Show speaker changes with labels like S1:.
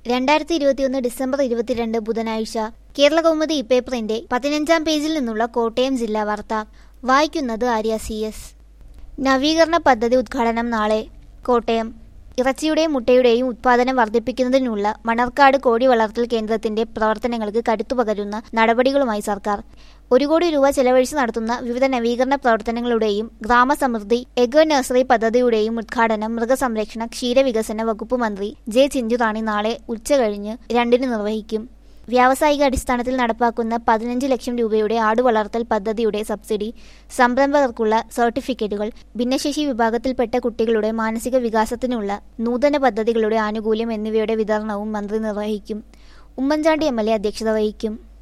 S1: രണ്ടായിരത്തി ഇരുപത്തിയൊന്ന് ഡിസംബർ ഇരുപത്തിരണ്ട് ബുധനാഴ്ച കേരള കൗമുദി ഇപ്പേപ്പറിന്റെ പതിനഞ്ചാം പേജിൽ നിന്നുള്ള കോട്ടയം ജില്ലാ വാർത്ത വായിക്കുന്നത് ആര്യ സി എസ് നവീകരണ പദ്ധതി ഉദ്ഘാടനം നാളെ കോട്ടയം ഇറച്ചിയുടെയും മുട്ടയുടെയും ഉത്പാദനം വർദ്ധിപ്പിക്കുന്നതിനുള്ള മണർക്കാട് കോഴി വളർത്തൽ കേന്ദ്രത്തിന്റെ പ്രവർത്തനങ്ങൾക്ക് കരുത്തുപകരുന്ന നടപടികളുമായി സർക്കാർ ഒരു കോടി രൂപ ചെലവഴിച്ച് നടത്തുന്ന വിവിധ നവീകരണ പ്രവർത്തനങ്ങളുടെയും ഗ്രാമസമൃദ്ധി എഗോ നഴ്സറി പദ്ധതിയുടെയും ഉദ്ഘാടനം മൃഗസംരക്ഷണ ക്ഷീരവികസന വകുപ്പ് മന്ത്രി ജെ ചിഞ്ചുറാണി നാളെ ഉച്ചകഴിഞ്ഞ് രണ്ടിന് നിർവഹിക്കും വ്യാവസായിക അടിസ്ഥാനത്തിൽ നടപ്പാക്കുന്ന പതിനഞ്ച് ലക്ഷം രൂപയുടെ ആടുവളർത്തൽ പദ്ധതിയുടെ സബ്സിഡി സംരംഭകർക്കുള്ള സർട്ടിഫിക്കറ്റുകൾ ഭിന്നശേഷി വിഭാഗത്തിൽപ്പെട്ട കുട്ടികളുടെ മാനസിക വികാസത്തിനുള്ള നൂതന പദ്ധതികളുടെ ആനുകൂല്യം എന്നിവയുടെ വിതരണവും മന്ത്രി നിർവഹിക്കും ഉമ്മൻചാണ്ടി എം എൽ എ അധ്യക്ഷത വഹിക്കും